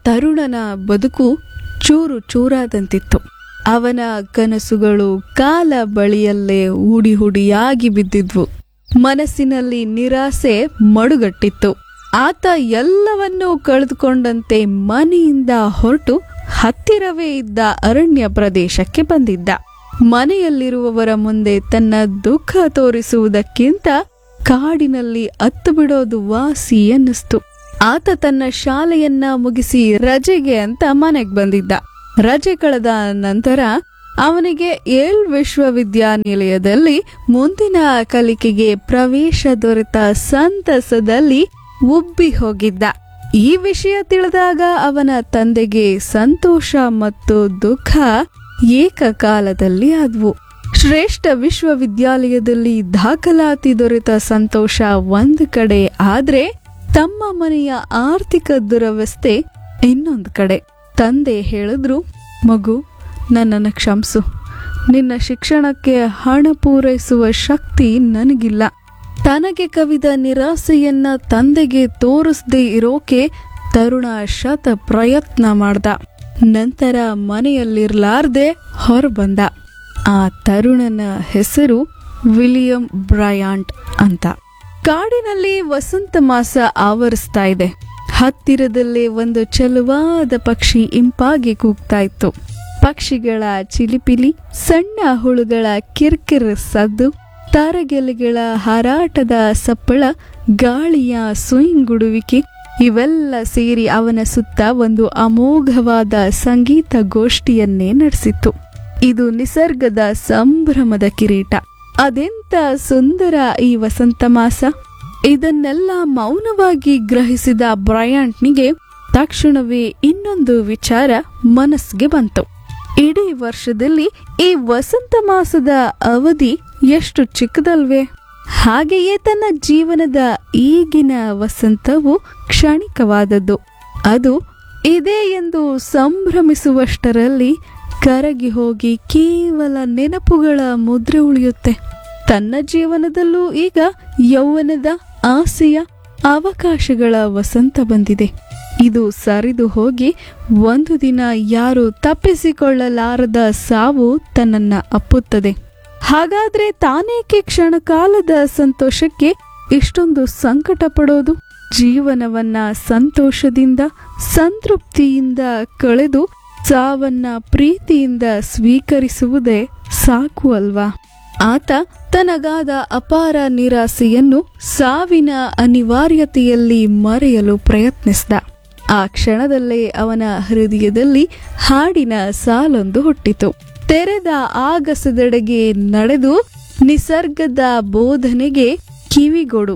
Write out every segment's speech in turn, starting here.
ತರುಣನ ಬದುಕು ಚೂರು ಚೂರಾದಂತಿತ್ತು ಅವನ ಕನಸುಗಳು ಕಾಲ ಬಳಿಯಲ್ಲೇ ಹೂಡಿ ಹುಡಿಯಾಗಿ ಬಿದ್ದಿದ್ವು ಮನಸ್ಸಿನಲ್ಲಿ ನಿರಾಸೆ ಮಡುಗಟ್ಟಿತ್ತು ಆತ ಎಲ್ಲವನ್ನೂ ಕಳೆದುಕೊಂಡಂತೆ ಮನೆಯಿಂದ ಹೊರಟು ಹತ್ತಿರವೇ ಇದ್ದ ಅರಣ್ಯ ಪ್ರದೇಶಕ್ಕೆ ಬಂದಿದ್ದ ಮನೆಯಲ್ಲಿರುವವರ ಮುಂದೆ ತನ್ನ ದುಃಖ ತೋರಿಸುವುದಕ್ಕಿಂತ ಕಾಡಿನಲ್ಲಿ ಅತ್ತು ಬಿಡೋದು ವಾಸಿ ಅನ್ನಿಸ್ತು ಆತ ತನ್ನ ಶಾಲೆಯನ್ನ ಮುಗಿಸಿ ರಜೆಗೆ ಅಂತ ಮನೆಗೆ ಬಂದಿದ್ದ ರಜೆ ಕಳೆದ ನಂತರ ಅವನಿಗೆ ಏಳ್ ವಿಶ್ವವಿದ್ಯಾನಿಲಯದಲ್ಲಿ ಮುಂದಿನ ಕಲಿಕೆಗೆ ಪ್ರವೇಶ ದೊರೆತ ಸಂತಸದಲ್ಲಿ ಉಬ್ಬಿ ಹೋಗಿದ್ದ ಈ ವಿಷಯ ತಿಳಿದಾಗ ಅವನ ತಂದೆಗೆ ಸಂತೋಷ ಮತ್ತು ದುಃಖ ಏಕಕಾಲದಲ್ಲಿ ಆದ್ವು ಶ್ರೇಷ್ಠ ವಿಶ್ವವಿದ್ಯಾಲಯದಲ್ಲಿ ದಾಖಲಾತಿ ದೊರೆತ ಸಂತೋಷ ಒಂದು ಕಡೆ ಆದ್ರೆ ತಮ್ಮ ಮನೆಯ ಆರ್ಥಿಕ ದುರವಸ್ಥೆ ಇನ್ನೊಂದು ಕಡೆ ತಂದೆ ಹೇಳಿದ್ರು ಮಗು ನನ್ನನ್ನು ಕ್ಷಮಿಸು ನಿನ್ನ ಶಿಕ್ಷಣಕ್ಕೆ ಹಣ ಪೂರೈಸುವ ಶಕ್ತಿ ನನಗಿಲ್ಲ ತನಗೆ ಕವಿದ ನಿರಾಸೆಯನ್ನ ತಂದೆಗೆ ತೋರಿಸದೇ ಇರೋಕೆ ತರುಣ ಶತ ಪ್ರಯತ್ನ ಮಾಡ್ದ ನಂತರ ಮನೆಯಲ್ಲಿರ್ಲಾರ್ದೆ ಹೊರಬಂದ ಆ ತರುಣನ ಹೆಸರು ವಿಲಿಯಂ ಬ್ರಯಾಂಟ್ ಅಂತ ಕಾಡಿನಲ್ಲಿ ವಸಂತ ಮಾಸ ಆವರಿಸ್ತಾ ಇದೆ ಹತ್ತಿರದಲ್ಲೇ ಒಂದು ಚೆಲುವಾದ ಪಕ್ಷಿ ಇಂಪಾಗಿ ಕೂಗ್ತಾ ಇತ್ತು ಪಕ್ಷಿಗಳ ಚಿಲಿಪಿಲಿ ಸಣ್ಣ ಹುಳುಗಳ ಕಿರ್ಕಿರ್ ಸದ್ದು ತಾರಗೆಲೆಗಳ ಹಾರಾಟದ ಸಪ್ಪಳ ಗಾಳಿಯ ಸುಯಿಂಗುಡುವಿಕೆ ಇವೆಲ್ಲ ಸೇರಿ ಅವನ ಸುತ್ತ ಒಂದು ಅಮೋಘವಾದ ಸಂಗೀತ ಗೋಷ್ಠಿಯನ್ನೇ ನಡೆಸಿತ್ತು ಇದು ನಿಸರ್ಗದ ಸಂಭ್ರಮದ ಕಿರೀಟ ಅದೆಂತ ಸುಂದರ ಈ ವಸಂತ ಮಾಸ ಇದನ್ನೆಲ್ಲ ಮೌನವಾಗಿ ಗ್ರಹಿಸಿದ ಬ್ರಯಾಂಟ್ನಿಗೆ ತಕ್ಷಣವೇ ಇನ್ನೊಂದು ವಿಚಾರ ಮನಸ್ಸಿಗೆ ಬಂತು ಇಡೀ ವರ್ಷದಲ್ಲಿ ಈ ವಸಂತ ಮಾಸದ ಅವಧಿ ಎಷ್ಟು ಚಿಕ್ಕದಲ್ವೇ ಹಾಗೆಯೇ ತನ್ನ ಜೀವನದ ಈಗಿನ ವಸಂತವು ಕ್ಷಣಿಕವಾದದ್ದು ಅದು ಇದೆ ಎಂದು ಸಂಭ್ರಮಿಸುವಷ್ಟರಲ್ಲಿ ಕರಗಿ ಹೋಗಿ ಕೇವಲ ನೆನಪುಗಳ ಮುದ್ರೆ ಉಳಿಯುತ್ತೆ ತನ್ನ ಜೀವನದಲ್ಲೂ ಈಗ ಯೌವನದ ಆಸೆಯ ಅವಕಾಶಗಳ ವಸಂತ ಬಂದಿದೆ ಇದು ಸರಿದು ಹೋಗಿ ಒಂದು ದಿನ ಯಾರು ತಪ್ಪಿಸಿಕೊಳ್ಳಲಾರದ ಸಾವು ತನ್ನನ್ನ ಅಪ್ಪುತ್ತದೆ ಹಾಗಾದ್ರೆ ತಾನೇಕೆ ಕ್ಷಣಕಾಲದ ಸಂತೋಷಕ್ಕೆ ಇಷ್ಟೊಂದು ಸಂಕಟ ಪಡೋದು ಜೀವನವನ್ನ ಸಂತೋಷದಿಂದ ಸಂತೃಪ್ತಿಯಿಂದ ಕಳೆದು ಸಾವನ್ನ ಪ್ರೀತಿಯಿಂದ ಸ್ವೀಕರಿಸುವುದೇ ಸಾಕು ಅಲ್ವಾ ಆತ ತನಗಾದ ಅಪಾರ ನಿರಾಸೆಯನ್ನು ಸಾವಿನ ಅನಿವಾರ್ಯತೆಯಲ್ಲಿ ಮರೆಯಲು ಪ್ರಯತ್ನಿಸಿದ ಆ ಕ್ಷಣದಲ್ಲೇ ಅವನ ಹೃದಯದಲ್ಲಿ ಹಾಡಿನ ಸಾಲೊಂದು ಹುಟ್ಟಿತು ತೆರೆದ ಆಗಸದೆಡೆಗೆ ನಡೆದು ನಿಸರ್ಗದ ಬೋಧನೆಗೆ ಕಿವಿಗೊಡು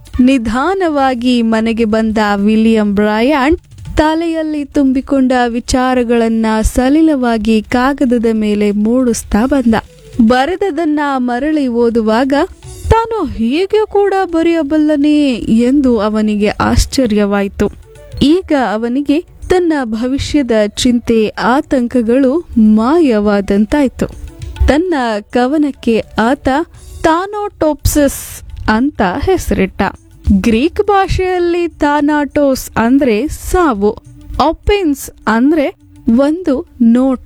ನಿಧಾನವಾಗಿ ಮನೆಗೆ ಬಂದ ವಿಲಿಯಂ ಬ್ರಯಾಂಟ್ ತಲೆಯಲ್ಲಿ ತುಂಬಿಕೊಂಡ ವಿಚಾರಗಳನ್ನ ಸಲಿಲವಾಗಿ ಕಾಗದದ ಮೇಲೆ ಮೂಡಿಸ್ತಾ ಬಂದ ಬರೆದದನ್ನ ಮರಳಿ ಓದುವಾಗ ತಾನು ಹೀಗೆ ಕೂಡ ಬರೆಯಬಲ್ಲನೇ ಎಂದು ಅವನಿಗೆ ಆಶ್ಚರ್ಯವಾಯಿತು ಈಗ ಅವನಿಗೆ ತನ್ನ ಭವಿಷ್ಯದ ಚಿಂತೆ ಆತಂಕಗಳು ಮಾಯವಾದಂತಾಯ್ತು ತನ್ನ ಕವನಕ್ಕೆ ಆತ ತಾನೋಟೋಪ್ಸಸ್ ಅಂತ ಹೆಸರಿಟ್ಟ ಗ್ರೀಕ್ ಭಾಷೆಯಲ್ಲಿ ತಾನಾಟೋಸ್ ಅಂದ್ರೆ ಸಾವು ಒಪೆನ್ಸ್ ಅಂದ್ರೆ ಒಂದು ನೋಟ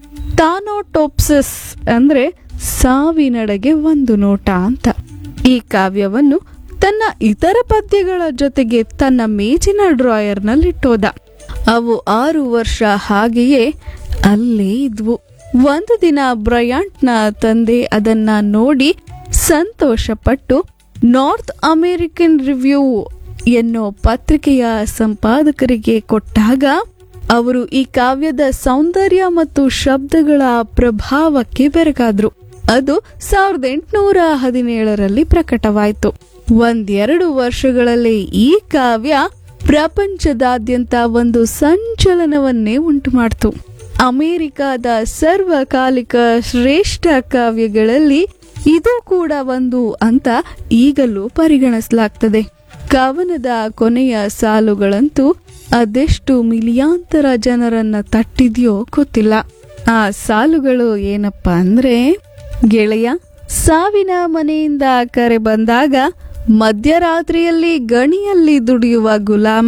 ತಾನೋಟೋಪ್ಸಸ್ ಅಂದ್ರೆ ಸಾವಿನಡೆಗೆ ಒಂದು ನೋಟ ಅಂತ ಈ ಕಾವ್ಯವನ್ನು ತನ್ನ ಇತರ ಪದ್ಯಗಳ ಜೊತೆಗೆ ತನ್ನ ಮೇಜಿನ ಡ್ರಾಯರ್ನಲ್ಲಿಟ್ಟೋದ ಅವು ಆರು ವರ್ಷ ಹಾಗೆಯೇ ಅಲ್ಲೇ ಇದ್ವು ಒಂದು ದಿನ ಬ್ರಯಾಂಟ್ನ ತಂದೆ ಅದನ್ನ ನೋಡಿ ಸಂತೋಷಪಟ್ಟು ನಾರ್ತ್ ಅಮೆರಿಕನ್ ರಿವ್ಯೂ ಎನ್ನೋ ಪತ್ರಿಕೆಯ ಸಂಪಾದಕರಿಗೆ ಕೊಟ್ಟಾಗ ಅವರು ಈ ಕಾವ್ಯದ ಸೌಂದರ್ಯ ಮತ್ತು ಶಬ್ದಗಳ ಪ್ರಭಾವಕ್ಕೆ ಬೆರಗಾದ್ರು ಅದು ಸಾವಿರದ ಎಂಟುನೂರ ಹದಿನೇಳರಲ್ಲಿ ಪ್ರಕಟವಾಯಿತು ಒಂದೆರಡು ವರ್ಷಗಳಲ್ಲಿ ಈ ಕಾವ್ಯ ಪ್ರಪಂಚದಾದ್ಯಂತ ಒಂದು ಸಂಚಲನವನ್ನೇ ಉಂಟು ಮಾಡ್ತು ಅಮೆರಿಕಾದ ಸರ್ವಕಾಲಿಕ ಶ್ರೇಷ್ಠ ಕಾವ್ಯಗಳಲ್ಲಿ ಇದು ಕೂಡ ಒಂದು ಅಂತ ಈಗಲೂ ಪರಿಗಣಿಸಲಾಗ್ತದೆ ಕವನದ ಕೊನೆಯ ಸಾಲುಗಳಂತೂ ಅದೆಷ್ಟು ಮಿಲಿಯಾಂತರ ಜನರನ್ನ ತಟ್ಟಿದ್ಯೋ ಗೊತ್ತಿಲ್ಲ ಆ ಸಾಲುಗಳು ಏನಪ್ಪ ಅಂದ್ರೆ ಗೆಳೆಯ ಸಾವಿನ ಮನೆಯಿಂದ ಕರೆ ಬಂದಾಗ ಮಧ್ಯರಾತ್ರಿಯಲ್ಲಿ ಗಣಿಯಲ್ಲಿ ದುಡಿಯುವ ಗುಲಾಮ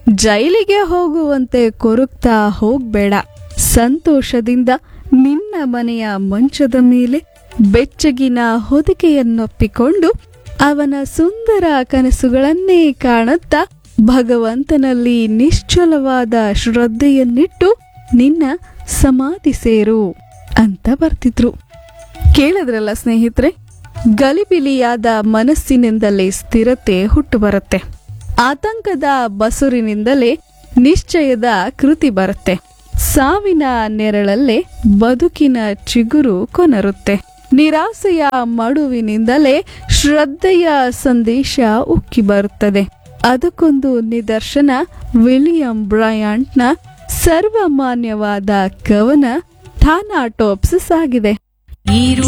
ಜೈಲಿಗೆ ಹೋಗುವಂತೆ ಕೊರುಕ್ತಾ ಹೋಗ್ಬೇಡ ಸಂತೋಷದಿಂದ ನಿನ್ನ ಮನೆಯ ಮಂಚದ ಮೇಲೆ ಬೆಚ್ಚಗಿನ ಹೊದಿಕೆಯನ್ನೊಪ್ಪಿಕೊಂಡು ಅವನ ಸುಂದರ ಕನಸುಗಳನ್ನೇ ಕಾಣುತ್ತಾ ಭಗವಂತನಲ್ಲಿ ನಿಶ್ಚಲವಾದ ಶ್ರದ್ಧೆಯನ್ನಿಟ್ಟು ನಿನ್ನ ಸಮಾಧಿ ಸೇರು ಅಂತ ಬರ್ತಿದ್ರು ಕೇಳಿದ್ರಲ್ಲ ಸ್ನೇಹಿತರೆ ಗಲಿಬಿಲಿಯಾದ ಮನಸ್ಸಿನಿಂದಲೇ ಸ್ಥಿರತೆ ಹುಟ್ಟು ಬರುತ್ತೆ ಆತಂಕದ ಬಸುರಿನಿಂದಲೇ ನಿಶ್ಚಯದ ಕೃತಿ ಬರುತ್ತೆ ಸಾವಿನ ನೆರಳಲ್ಲೇ ಬದುಕಿನ ಚಿಗುರು ಕೊನರುತ್ತೆ ನಿರಾಸೆಯ ಮಡುವಿನಿಂದಲೇ ಶ್ರದ್ಧೆಯ ಸಂದೇಶ ಉಕ್ಕಿ ಬರುತ್ತದೆ ಅದಕ್ಕೊಂದು ನಿದರ್ಶನ ವಿಲಿಯಂ ಬ್ರಯಾಂಟ್ನ ಸರ್ವಮಾನ್ಯವಾದ ಕವನ ಥಾನಾಟೋಪ್ಸಿಸ್ ಆಗಿದೆ